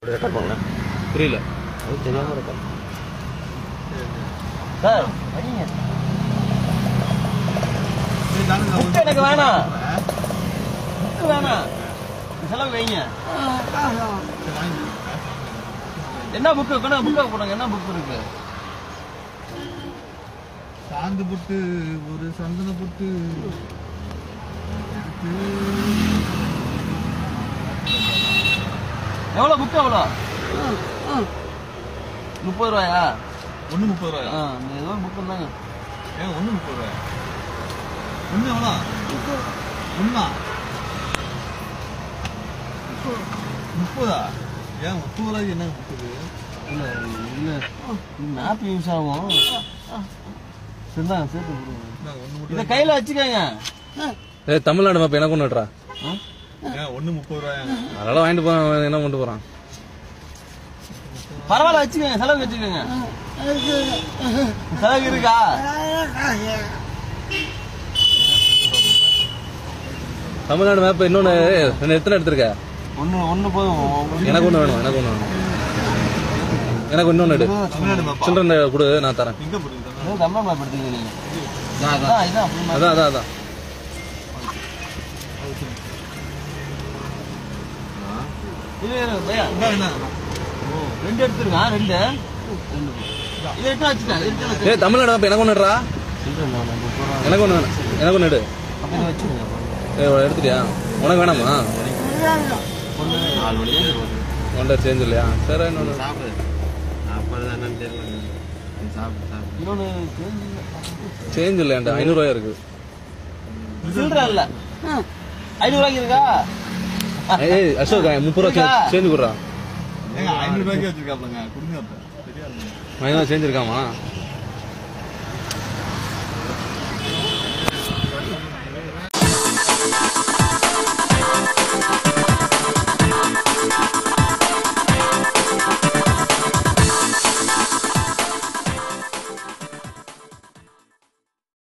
Record பண்ணுங்க புரியல அது தெரியாம ரெக்கார்ட் சார் அடிங்க புக்கு எனக்கு வேணாம் புக்கு வேணாம் செலவு வைங்க என்ன புக்கு கொண்டு புக்கை போடுங்க என்ன புக் இருக்கு சாந்து புட்டு ஒரு சந்தன புட்டு எவ்வளோ புக்கு எவ்வளோ முப்பது ரூபாயா ஒன்று முப்பது ரூபாயா ஆ இந்த ஏதோ புக்கு இருந்தாங்க ஏன் ஒன்று முப்பது ரூபாயா ஒன்று எவ்வளோ ஒன்றா முப்பதா ஏன் முப்பது ரூபாய்க்கு என்ன முப்பது இல்ல இல்ல மேப் யூஸ் ஆகும் சரிதான் சேர்த்து கொடுங்க ஒன்று இதை கையில வச்சுக்கோங்க ஏ தமிழ்நாடு மேப் எனக்கு ஒன்று விட்றா ஆ? ஏன் ஒன்று முப்பது ரூபாயா அதெல்லாம் வாங்கிட்டு போறான் என்ன கொண்டு போறான் பரவாயில்ல வச்சுக்கோங்க செலவு வச்சுக்கோங்க செலவு இருக்கா தமிழ்நாடு மேப் இன்னொன்னு இன்னும் எத்தனை எடுத்திருக்க ஒண்ணு ஒண்ணு போதும் உங்களுக்கு எனக்கு ஒன்று வேணும் எனக்கு ஒன்று வேணும் எனக்கு இன்னொன்று எடு தமிழ்நாடு மேப்பா சில்ட்ரன் கொடு நான் தரேன் எங்கே போடுங்க இது தமிழ் மேப் எடுத்துக்கங்க நீங்க இதான் இதான் அப்படி map. அதான் அதான் அதான் இது இரு, பையா. என்ன ரெண்டு எடுத்துருங்க ரெண்டு ரெண்டு இதை எடுத்து வச்சுட்டேன் இதை எடுத்து வச்சுட்டேன். ஏ தமிழ்நாடு மேப் எனக்கு ஒன்று எடுறா சொல்றேன் நான் நம்ம போறோம். எனக்கு ஒன்று வேணும் எனக்கு ஒன்று எடு அப்ப இதை வச்சுக்கோங்க ஏ எடுத்துட்டியா உனக்கு வேணாமா ஒண்ணு நாலு மணி நேரம் போகுது. ஒன்றரை சேஞ்ச் இல்லையா சரி இன்னொன்று சாப்பிடு சாப்பாடு தானே தெரியல சாப்பிடு சாப்பிடு இன்னொன்னு சேஞ்ச் இல்லையாண்டா ஐநூறுரூவா இருக்கு சில்லற இல்ல ஐநூறு ரூபாய்க்கு இருக்கா ஏய் அசோக் முப்பது ரூபா சேஞ்ச் கொடுறா ஏங்க ஐநூறு ரூபாய்க்கு வச்சிருக்காப்லங்க கொடுங்க அப்ப தெரியாது ஐநூறு சேஞ்ச் இருக்காமா